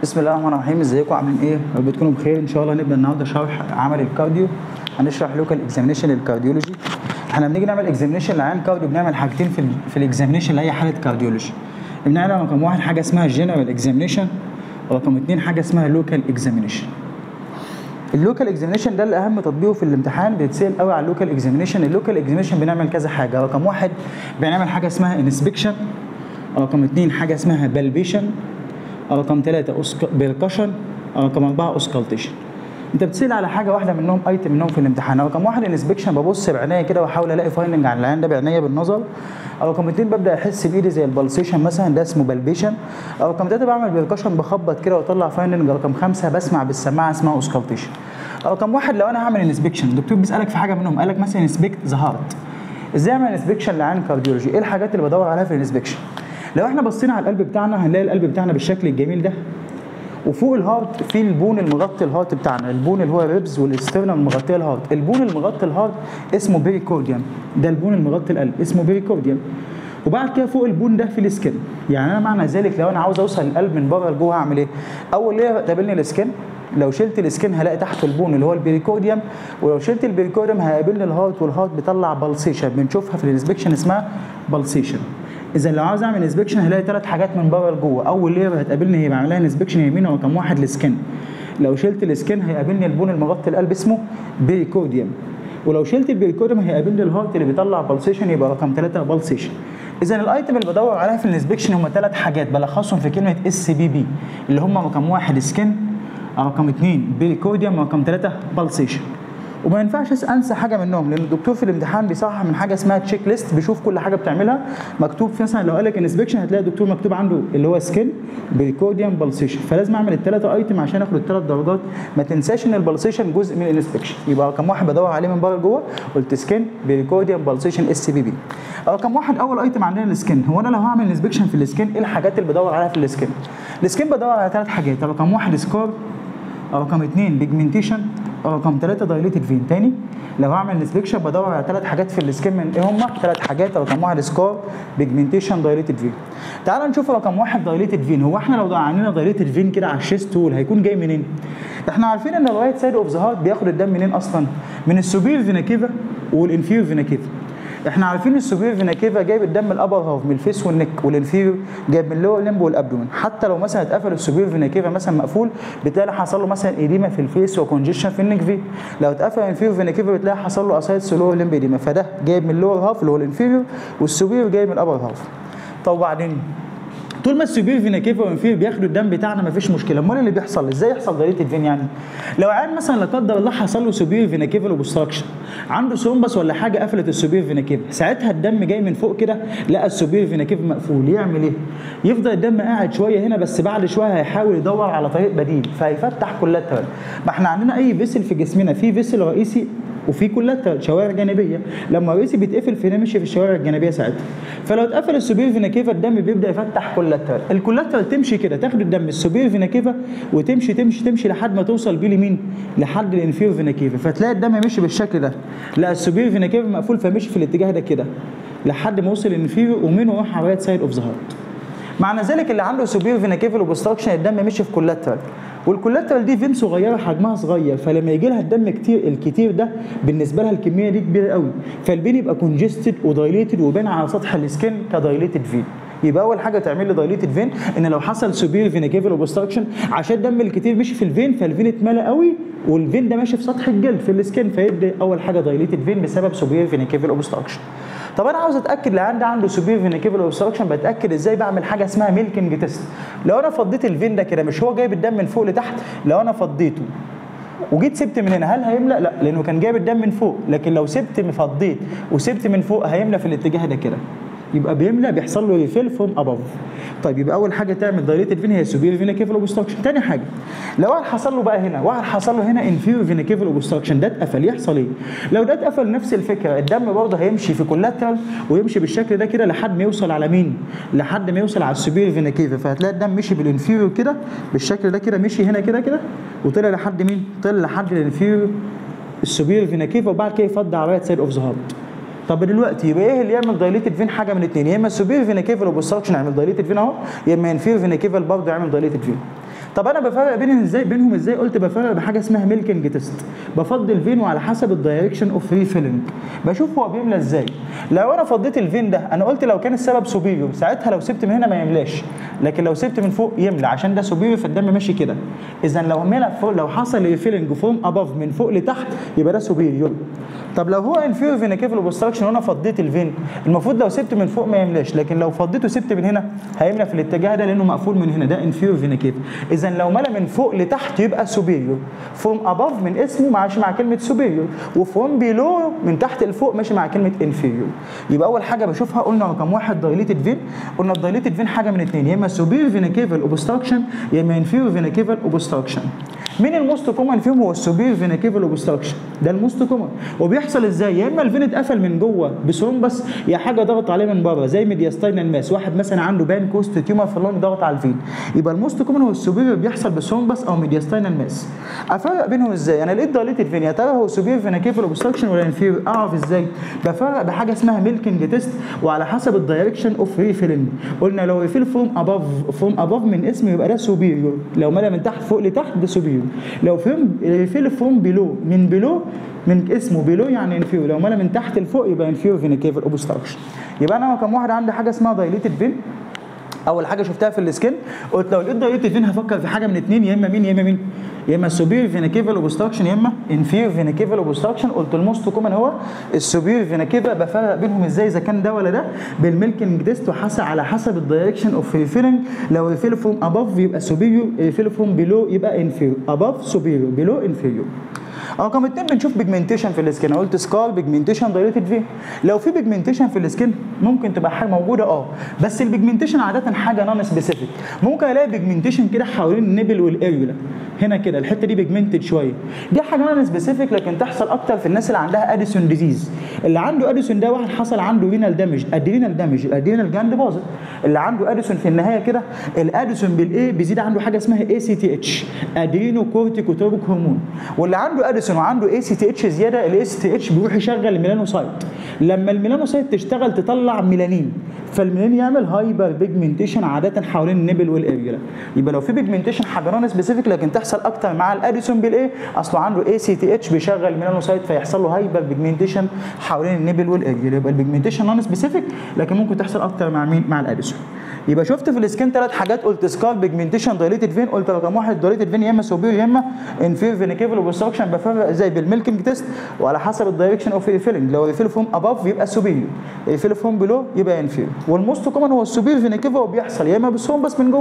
بسم الله الرحمن الرحيم ازيكم عاملين ايه؟ رب تكونوا بخير ان شاء الله نبدا النهارده شرح عمل الكارديو هنشرح لوكال اكزامينشن للكارديولوجي احنا بنيجي نعمل اكزامينشن لعيان كارديو بنعمل حاجتين في ال في الاكزامينشن لاي حاله كارديولوجي بنعمل رقم واحد حاجه اسمها جنرال اكزامينشن ورقم اثنين حاجه اسمها لوكال اكزامينشن اللوكال اكزامينشن ده اللي اهم تطبيقه في الامتحان بيتسال قوي على اللوكال اكزامينشن اللوكال اكزامينشن بنعمل كذا حاجه رقم واحد بنعمل حاجه اسمها انسبكشن رقم اثنين حاجه اسمها بالبيشن رقم ثلاثة بيركشن رقم أربعة اوسكالتيشن انت بتسال على حاجه واحده منهم ايتم منهم في الامتحان رقم واحد الانسبكشن ببص بعينيا كده واحاول الاقي فايندنج على العين ده بعينيا بالنظر رقم اثنين ببدا احس بايدي زي البلسيشن مثلا ده اسمه بالبيشن رقم ثلاثه بعمل بيركشن بخبط كده واطلع فايندنج رقم خمسه بسمع بالسماعه اسمها اوسكالتيشن رقم واحد لو انا هعمل انسبكشن الدكتور بيسالك في حاجه منهم قال لك مثلا انسبكت ذا هارت ازاي اعمل انسبكشن لعين كارديولوجي ايه الحاجات اللي بدور عليها في الانسبكشن لو احنا بصينا على القلب بتاعنا هنلاقي القلب بتاعنا بالشكل الجميل ده وفوق الهارت في البون المغطي الهارت بتاعنا البون اللي هو الريبز والاسترنم المغطيه الهارت البون المغطي الهارت اسمه بيريكورديوم ده البون المغطي القلب اسمه بيريكورديوم وبعد كده فوق البون ده في السكن يعني انا معنى ذلك لو انا عاوز اوصل القلب من بره لجوه هعمل ايه اول ليه تقابلني السكن لو شلت السكن هلاقي تحت البون اللي هو البيريكورديوم ولو شلت البيريكورديوم هيقابلني الهارت والهارت بيطلع بلسيشن بنشوفها في الانسبكشن اسمها بلسيشن اذا لو عاوز اعمل انسبكشن هلاقي ثلاث حاجات من بره لجوه اول لير هتقابلني هي بعمل لها انسبكشن يمين رقم واحد السكن لو شلت السكن هيقابلني البون المغطي القلب اسمه بيريكورديوم ولو شلت البيريكورديوم هيقابلني الهارت اللي بيطلع بلسيشن يبقى رقم ثلاثه بلسيشن اذا الايتم اللي بدور عليها في الانسبكشن هم ثلاث حاجات بلخصهم في كلمه اس بي بي اللي هم رقم واحد سكن رقم اثنين بيريكورديوم رقم ثلاثه بلسيشن وما ينفعش انسى حاجه منهم لان الدكتور في الامتحان بيصحح من حاجه اسمها تشيك ليست بيشوف كل حاجه بتعملها مكتوب مثلا لو قال لك انسبكشن هتلاقي الدكتور مكتوب عنده اللي هو سكين بريكورديوم بالسيشن فلازم اعمل الثلاثه ايتم عشان اخد الثلاث درجات ما تنساش ان البلسيشن جزء من الانسبكشن يبقى رقم واحد بدور عليه من بره لجوه قلت سكين بريكورديوم بالسيشن اس بي بي رقم واحد اول ايتم عندنا السكين هو انا لو هعمل انسبكشن في السكين ايه الحاجات اللي بدور عليها في السكين السكين بدور على ثلاث حاجات رقم واحد سكور رقم اثنين بيجمنتيشن رقم ثلاثة دايليتد فين تاني لو هعمل انسبكشن بدور على ثلاث حاجات في السكين من ايه هم ثلاث حاجات رقم واحد سكار بيجمنتيشن دايليتد فين تعال نشوف رقم واحد دايليتد فين هو احنا لو عندنا دايليتد فين كده على الشيست تول هيكون جاي منين احنا عارفين ان الرايت سايد اوف ذا هارت بياخد الدم منين اصلا من السوبير فينا كيفا والانفير فينا كيفا احنا عارفين السوبير فينا كيفا جايب الدم الابر هاف من الفيس والنك والانفيريور جايب من اللور لمب والابدومن حتى لو مثلا اتقفل السوبير فينا كيفا مثلا مقفول بتلاقي حصل له مثلا ايديما في الفيس وكونجيشن في النك في لو اتقفل الانفيريور فينا كيفا بتلاقي حصل له اسايد سلور لمب ايديما فده جايب من اللور هاف اللي هو الانفيريور والسوبير جايب من الابر هاف طب وبعدين طول ما السوبير فينا كيفا والانفير بياخدوا الدم بتاعنا مفيش مشكله امال اللي بيحصل ازاي يحصل دايليتد فين يعني لو عيان مثلا لا قدر الله حصل له سوبير فينا كيفا اوبستراكشن عنده سومبس ولا حاجه قفلت السوبير فينا كيفا ساعتها الدم جاي من فوق كده لقى السوبير فينا كيفا مقفول يعمل ايه يفضل الدم قاعد شويه هنا بس بعد شويه هيحاول يدور على طريق بديل فهيفتح كولاترال ما احنا عندنا اي فيسل في جسمنا في فيسل رئيسي وفي كولاترال شوارع جانبيه لما الرئيسي بيتقفل فينا مشي في الشوارع الجانبيه ساعتها فلو اتقفل السوبير فينا كيفا الدم بيبدا يفتح كولاترال الكولاترال تمشي كده تاخد الدم السوبير فينا كيفا وتمشي تمشي تمشي لحد ما توصل بيه لمين لحد الانفير فينا كيفا فتلاقي الدم مشي بالشكل ده لا السوبير فينا كيفا مقفول فمشي في الاتجاه ده كده لحد ما وصل الانفير ومنه راح على الرايت سايد اوف ذا هارت معنى ذلك اللي عنده سوبير فينا كيفا اوبستراكشن الدم مشي في كولاترال والكولاترال دي فين صغيره حجمها صغير فلما يجي لها الدم كتير الكتير ده بالنسبه لها الكميه دي كبيره قوي فالبين يبقى كونجستد ودايليتد وبين على سطح السكن كدايليتد فين يبقى اول حاجه تعمل لي دايليتد فين ان لو حصل سوبير فينا كيفل اوبستراكشن عشان الدم الكتير مشي في الفين فالفين اتملى قوي والفين ده ماشي في سطح الجلد في السكن فيدي اول حاجه دايليتد فين بسبب سوبير فينا كيفل اوبستراكشن طب انا عاوز اتاكد لو عندي عنده سوبير فينا كيفل اوبستراكشن بتاكد ازاي بعمل حاجه اسمها ميلكنج تيست لو انا فضيت الفين ده كده مش هو جايب الدم من فوق لتحت لو انا فضيته وجيت سبت من هنا هل هيملى لا لانه كان جايب الدم من فوق لكن لو سبت فضيت وسبت من فوق هيملى في الاتجاه ده كده يبقى بيملى بيحصل له ريفيل فروم اباف طيب يبقى اول حاجه تعمل دايليتد فين هي سوبير فينا كيفل اوبستراكشن تاني حاجه لو واحد حصل له بقى هنا واحد حصل له هنا انفير فينا كيفل اوبستراكشن ده اتقفل يحصل ايه لو ده اتقفل نفس الفكره الدم برضه هيمشي في كولاترال ويمشي بالشكل ده كده لحد ما يوصل على مين لحد ما يوصل على السوبير فينا كيفل فهتلاقي الدم مشي بالانفيريور كده بالشكل ده كده مشي هنا كده كده وطلع لحد مين طلع لحد الانفيريور السوبير فينا كيفل وبعد كده يفضي على رايت سايد اوف ذا هارت طب دلوقتي يبقى ايه اللي يعمل دايليتد فين حاجه من الاثنين يا اما السوبير فينا كيفل اوبستراكشن يعمل دايليتد فين اهو يا اما انفير فينا كيفل برضه يعمل دايليتد فين طب انا بفرق بينهم ازاي بينهم ازاي قلت بفرق بحاجه اسمها ميلكنج تيست بفضي الفين وعلى حسب الدايركشن اوف ريفيلنج بشوف هو بيملى ازاي لو انا فضيت الفين ده انا قلت لو كان السبب سوبيريور ساعتها لو سبت من هنا ما يملاش لكن لو سبت من فوق يملى عشان ده سوبيريور فالدم ماشي كده اذا لو ملى فوق لو حصل ريفيلنج فروم اباف من فوق لتحت يبقى ده سوبيريور طب لو هو انفيريور فينا كيفل اوبستراكشن وانا فضيت الفين المفروض لو سبت من فوق ما يملاش لكن لو فضيته سبت من هنا هيملى في الاتجاه ده لانه مقفول من هنا ده انفيريور فينا كيفل اذا لو ملى من فوق لتحت يبقى سوبيريور فروم اباف من اسمه ماشي مع كلمه سوبيريور وفروم بيلو من تحت لفوق ماشي مع كلمه انفيريور يبقى اول حاجه بشوفها قلنا رقم واحد دايليتد فين قلنا الدايليتد فين حاجه من اثنين يا اما سوبيريور فينا كيفل اوبستراكشن يا اما انفيريور فينا كيفل اوبستراكشن مين الموست كومن فيهم هو السوبير فينا كيفل اوبستراكشن ده الموست كومن وبيحصل ازاي يا اما الفين اتقفل من جوه بسهم بس يا حاجه ضغط عليه من بره زي ميدياستاينال ماس واحد مثلا عنده بان كوست تيومر في اللنج ضغط على الفين يبقى الموست كومن هو السوبير بيحصل بسهم بس او ميدياستاينال ماس افرق بينهم ازاي انا لقيت دايليتد فين يا ترى هو سوبير فينا كيفل اوبستراكشن ولا انفير اعرف ازاي بفرق بحاجه اسمها ميلكنج تيست وعلى حسب الدايركشن اوف ريفيلنج قلنا لو ريفيل فروم اباف فروم اباف من اسم يبقى ده سوبيريور لو ملا من تحت فوق لتحت ده سوبيريور لو فهم ريفيل فروم بيلو من بيلو من اسمه بيلو يعني انفيريور لو ملا من تحت لفوق يبقى انفيريور فينا كيفل اوبستراكشن يبقى انا رقم واحد عندي حاجه اسمها دايليتد فين اول حاجه شفتها في السكن قلت لو لقيت دايليتد فين هفكر في حاجه من اثنين يا اما مين يا اما مين يا اما السوبير فينا كيفل اوبستراكشن يا اما انفير فينا كيفل اوبستراكشن قلت الموست كومن هو السوبير فينا كيفل بفرق بينهم ازاي اذا كان ده ولا ده بالميلكنج ديست وحسب على حسب الدايركشن اوف ريفيلنج لو ريفيل فروم اباف يبقى سوبيريور ريفيل فروم بيلو يبقى انفيريور اباف سوبيريور بيلو انفيريور رقم اتنين بنشوف بيجمنتيشن في السكين انا قلت سكار بيجمنتيشن دايليتد فين لو في بيجمنتيشن في السكين ممكن تبقى حاجه موجوده اه بس البيجمنتيشن عاده حاجه نون سبيسيفيك ممكن الاقي بيجمنتيشن كده حوالين النبل والاريولا هنا كده الحته دي بيجمنتد شويه دي حاجه نون سبيسيفيك لكن تحصل اكتر في الناس اللي عندها اديسون ديزيز اللي عنده اديسون ده واحد حصل عنده رينال دامج ادرينال دامج الادرينال جلاند باظت اللي عنده اديسون في النهايه كده الاديسون بالايه بيزيد عنده حاجه اسمها اي سي تي اتش ادرينو كورتيكوتروبيك هرمون واللي عنده اديسون وعنده اي سي تي اتش زياده الاي سي تي اتش بيروح يشغل الميلانوسايت لما الميلانوسايت تشتغل تطلع ميلانين فالميلانين يعمل هايبر بيجمنتيشن عاده حوالين النبل والاريولا يبقى لو في بيجمنتيشن حاجه نون سبيسيفيك لكن تحصل اكتر مع الاديسون بالايه اصله عنده اي سي تي اتش بيشغل الميلانوسايت فيحصل له هايبر بيجمنتيشن حوالين النبل والاريولا يبقى البيجمنتيشن نون سبيسيفيك لكن ممكن تحصل اكتر مع مين مع الاديسون يبقى شفت في السكين ثلاث حاجات قلت سكار بيجمنتيشن دايليتد فين قلت رقم واحد دايليتد فين يا اما سوبير يا اما انفير فينيكيفل اوبستراكشن بفرق ازاي بالميلكنج تيست وعلى حسب الدايركشن اوف ريفيلنج لو ريفيل فروم اباف يبقى سوبير ريفيل فروم بلو يبقى انفير والموست كومن هو السوبير فينيكيفل وبيحصل يا اما بسهم بس من جوه